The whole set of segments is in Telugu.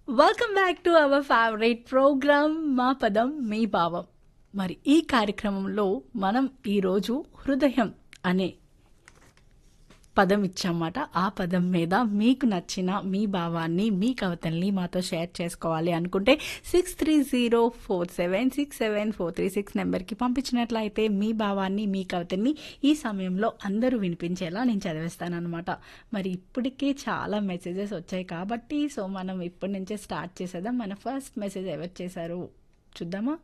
welcome back to our favourite programme మా పదం మీ భావం మరి ఈ కార్యక్రమంలో మనం ఈరోజు హృదయం అనే పదం ఇచ్చామాట ఆ పదం మీద మీకు నచ్చిన మీ భావాన్ని మీ కవితల్ని మాతో షేర్ చేసుకోవాలి అనుకుంటే six three zero four seven six seven four three six నెంబర్కి పంపించినట్లయితే మీ భావాన్ని మీ కవితల్ని ఈ సమయంలో అందరూ వినిపించేలా నేను చదివిస్తానమాట మరి ఇప్పటికే చాలా మెసేజెస్ వచ్చాయి కాబట్టి సో మనం ఇప్పటి నుంచే స్టార్ట్ చేసేద్దాం మన ఫస్ట్ మెసేజ్ ఎవరు చేశారు చూద్దామా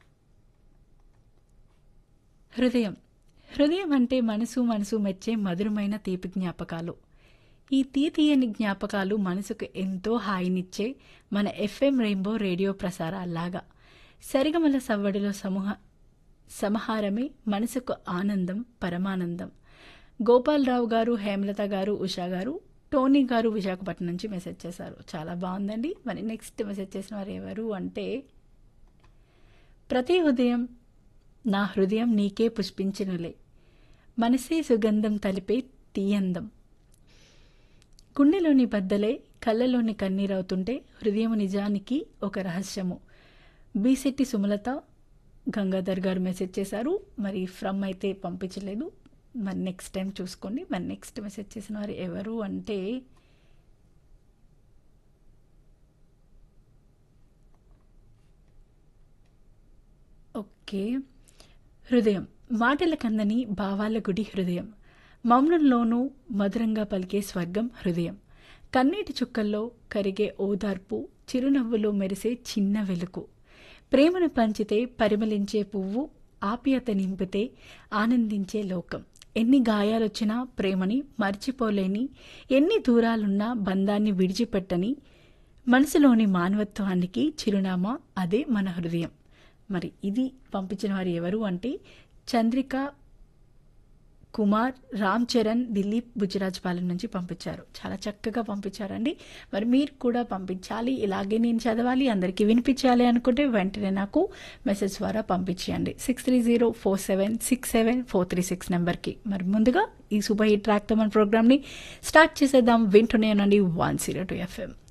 హృదయం హృదయం అంటే మనసు మనసు మెచ్చే మధురమైన తీపి జ్ఞాపకాలు ఈ తీతీయని జ్ఞాపకాలు మనసుకు ఎంతో హాయినిచ్చే మన ఎఫ్ఎం రెయిన్బో రేడియో ప్రసారాల్లాగా సరిగమల సవ్వడిలో సమూహ సమహారమే మనసుకు ఆనందం పరమానందం గోపాలరావు గారు హేమలత గారు ఉషా గారు టోనీ గారు విశాఖపట్నం నుంచి మెసేజ్ చేశారు చాలా బాగుందండి మరి నెక్స్ట్ మెసేజ్ చేసిన వారు ఎవరు అంటే ప్రతి ఉదయం నా హృదయం నీకే పుష్పించినలే మనసే సుగంధం తలిపే తీయందం గుండెలోని బద్దలే కళ్ళలోని కన్నీరవుతుంటే హృదయం నిజానికి ఒక రహస్యము బీసెట్టి సుమలత గంగాధర్ గారు మెసేజ్ చేశారు మరి ఫ్రమ్ అయితే పంపించలేదు మరి నెక్స్ట్ టైం చూసుకోండి మరి నెక్స్ట్ మెసేజ్ చేసిన వారు ఎవరు అంటే ఓకే హృదయం మాటల కందని భావాల గుడి హృదయం మౌనంలోనూ మధురంగా పలికే స్వర్గం హృదయం కన్నీటి చుక్కల్లో కరిగే ఓదార్పు చిరునవ్వులో మెరిసే చిన్న వెలుగు ప్రేమను పంచితే పరిమళించే పువ్వు ఆప్యాయత నింపితే ఆనందించే లోకం ఎన్ని గాయాలొచ్చినా ప్రేమని మర్చిపోలేని ఎన్ని దూరాలున్నా బంధాన్ని విడిచిపెట్టని మనసులోని మానవత్వానికి చిరునామా అదే మన హృదయం మరి ఇది పంపించిన వారు ఎవరు అంటే చంద్రిక కుమార్ రామ్ చరణ్ దిలీప్ బుజ్జరాజపాలెం నుంచి పంపించారు చాలా చక్కగా పంపించారండి మరి మీరు కూడా పంపించాలి ఇలాగే నేను చదవాలి అందరికీ వినిపించాలి అనుకుంటే వెంటనే నాకు మెసేజ్ ద్వారా పంపించేయండి six three zero four seven six seven four three six నెంబర్కి మరి ముందుగా ఈ సూపర్ హిట్ ట్రాక్తో మన ప్రోగ్రామ్ని స్టార్ట్ చేసేద్దాం వింటూనే ఉండండి వన్ జీరో టూ ఎఫ్ఎం